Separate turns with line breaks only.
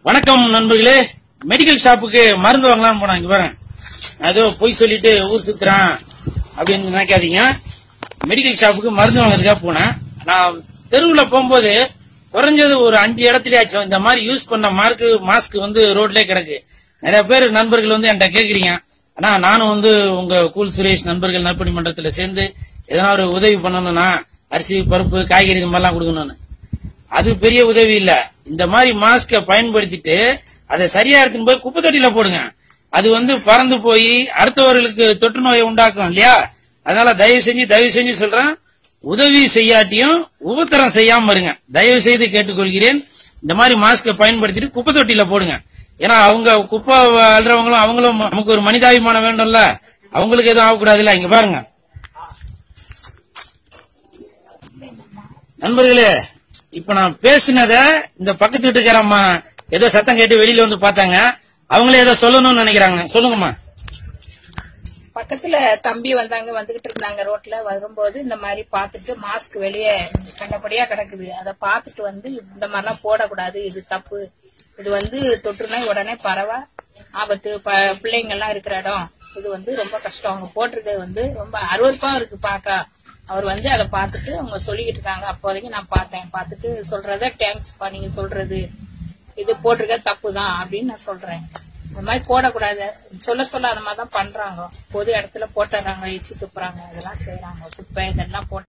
வணக்கம் நண்பர்களே மெடிக்கல் ஷாப்புக்கு மருந்து வாங்கலாம்னு போனாங்க இங்க பாருங்க நான் ஏதோ பொய் சொல்லிட்டு ஊர் சுத்துறான் அப்படின்னு நினைக்காதீங்க மெடிக்கல் ஷாப்புக்கு மருந்து வாங்குறதுக்காக போனேன் நான் தெருவுல போகும்போது குறைஞ்சது ஒரு அஞ்சு இடத்துலயாச்சும் இந்த மாதிரி யூஸ் பண்ண மார்க்கு மாஸ்க் வந்து ரோட்லயே கிடக்கு நிறைய பேர் நண்பர்கள் வந்து என்கிட்ட கேக்குறீங்க ஆனா நானும் வந்து உங்க கூல் சுரேஷ் நண்பர்கள் நற்பணி மன்றத்துல சேர்ந்து எதனா ஒரு உதவி பண்ணணும்னா அரிசி பருப்பு காய்கறி இந்த மாதிரிலாம் கொடுக்கணும்னு அது பெரிய உதவி இல்ல இந்த மாதிரி மாஸ்க பயன்படுத்திட்டு அதை சரியா எடுத்துன்னு போய் குப்பை தொட்டியில போடுங்க அது வந்து பறந்து போய் அடுத்தவர்களுக்கு தொற்று நோயை உண்டாக்கும் இல்லையா அதனால தயவு செஞ்சு தயவு செஞ்சு சொல்றேன் உதவி செய்யாட்டியும் உபத்திரம் செய்யாம இருங்க தயவு செய்து கேட்டுக்கொள்கிறேன் இந்த மாதிரி மாஸ்க பயன்படுத்திட்டு குப்பை தொட்டியில போடுங்க ஏன்னா அவங்க குப்பை அல்றவங்களும் அவங்களும் நமக்கு ஒரு மனிதாபிமானம் வேண்டும்ல அவங்களுக்கு எதுவும் ஆகக்கூடாதுல்ல இங்க பாருங்க நண்பர்களே இப்ப நான் பேசினத இந்த பக்கத்து வீட்டுக்காரம்மா ஏதோ சத்தம் கேட்டு வெளியில வந்து பார்த்தாங்க அவங்களே ஏதோ சொல்லணும்னு நினைக்கிறாங்க சொல்லுங்கம்மா
பக்கத்துல தம்பி வந்தாங்க வந்துகிட்டு இருந்தாங்க ரோட்ல வரும்போது இந்த மாதிரி பார்த்துட்டு மாஸ்க் வெளியே கண்டபடியா கிடக்குது அதை பார்த்துட்டு வந்து இந்த மாதிரிலாம் போடக்கூடாது இது தப்பு இது வந்து தொற்று நோய் உடனே பரவ ஆபத்து ப- பிள்ளைங்க எல்லாம் இருக்கிற இடம் இது வந்து ரொம்ப கஷ்டம் அவங்க போட்டிருக்கிறது வந்து ரொம்ப அருவருப்பா இருக்கு பார்க்க அவர் வந்து அதை பார்த்துட்டு அவங்க சொல்லிக்கிட்டு இருக்காங்க அப்போதைக்கு நான் பார்த்தேன் பார்த்துட்டு சொல்றத தேங்க்ஸ் பா நீங்க சொல்றது இது போட்டிருக்க தப்பு தான் அப்படின்னு நான் சொல்றேன் இந்த மாதிரி போடக்கூடாது சொல்ல சொல்ல அந்த மாதிரி தான் பண்றாங்க பொது இடத்துல போட்டுறாங்க எச்சு துப்புறாங்க இதெல்லாம் செய்யறாங்க குப்பை இதெல்லாம் போட்டு